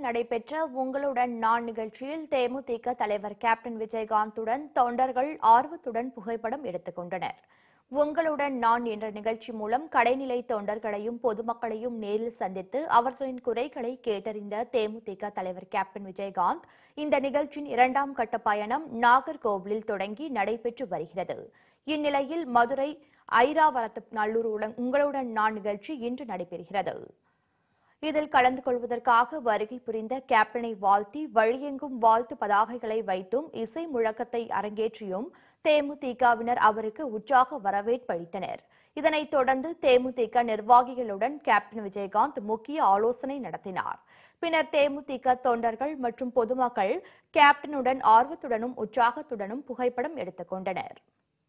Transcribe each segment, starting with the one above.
நடைபெற்ற உங்களுடன் நான் நிகழ்ச்சியில் தேமுதிக தலைவர் கேப்டன் விஜயகாந்துடன் தொண்டர்கள் ஆர்வத்துடன் புகைப்படம் எடுத்துக் கொண்டனர் உங்களுடன் நான் என்ற நிகழ்ச்சி மூலம் கடைநிலை தொண்டர்களையும் பொதுமக்களையும் நேரில் சந்தித்து அவர்களின் குறைகளை கேட்டறிந்த தேமுதிக தலைவர் கேப்டன் விஜயகாந்த் இந்த நிகழ்ச்சியின் இரண்டாம் கட்ட பயணம் நாகர்கோவிலில் தொடங்கி நடைபெற்று வருகிறது இந்நிலையில் மதுரை ஐராவரத்து நல்லூர் உடன் உங்களுடன் நான் நிகழ்ச்சி இன்று நடைபெறுகிறது இதில் கலந்து கொள்வதற்காக வருகை புரிந்த கேப்டனை வாழ்த்தி வழியெங்கும் வாழ்த்து பதாகைகளை வைத்தும் இசை முழக்கத்தை அரங்கேற்றியும் தேமுதிகவினர் அவருக்கு உற்சாக வரவேற்பளித்தனர் இதனைத் தொடர்ந்து தேமுதிக நிர்வாகிகளுடன் கேப்டன் விஜயகாந்த் முக்கிய ஆலோசனை நடத்தினார் பின்னர் தேமுதிக தொண்டர்கள் மற்றும் பொதுமக்கள் கேப்டனுடன் ஆர்வத்துடனும் உற்சாகத்துடனும் புகைப்படம் எடுத்துக் கொண்டனர்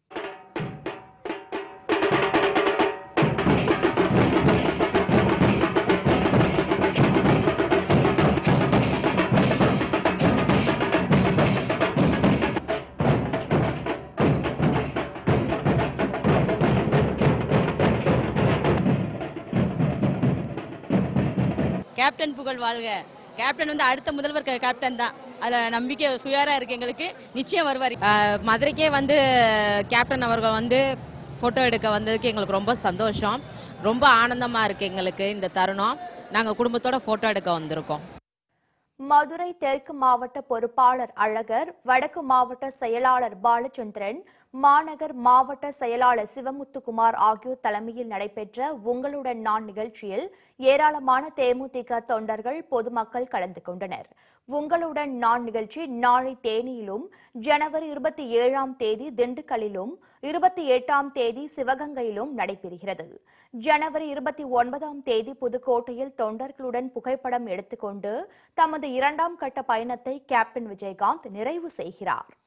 கேப்டன் புகழ் வாழ்க கேப்டன் வந்து அடுத்த முதல்வர் கே- கேப்டன் தான் அதுல நம்பிக்கை சுயாரா இருக்கு எங்களுக்கு நிச்சயம் வருவார் ஆஹ் மதுரைக்கே வந்து கேப்டன் அவர்கள் வந்து போட்டோ எடுக்க வந்ததுக்கு எங்களுக்கு ரொம்ப சந்தோஷம் ரொம்ப ஆனந்தமா இருக்கு எங்களுக்கு இந்த தருணம் நாங்க குடும்பத்தோட போட்டோ எடுக்க வந்திருக்கோம் மதுரை தெற்கு மாவட்ட பொறுப்பாளர் அழகர் வடக்கு மாவட்ட செயலாளர் பாலச்சந்திரன் மாநகர் மாவட்ட செயலாளர் சிவமுத்துக்குமார் ஆகியோர் தலைமையில் நடைபெற்ற உங்களுடன் நான் நிகழ்ச்சியில் ஏராளமான தேமுதிக தொண்டர்கள் பொதுமக்கள் கலந்து கொண்டனர் உங்களுடன் நான் நிகழ்ச்சி நாளை தேனியிலும் ஜனவரி இருபத்தி ஏழாம் தேதி திண்டுக்கல்லிலும் இருபத்தி எட்டாம் தேதி சிவகங்கையிலும் நடைபெறுகிறது ஜனவரி இருபத்தி ஒன்பதாம் தேதி புதுக்கோட்டையில் தொண்டர்களுடன் புகைப்படம் எடுத்துக்கொண்டு தமது இரண்டாம் கட்ட பயணத்தை கேப்டன் விஜயகாந்த் நிறைவு செய்கிறார்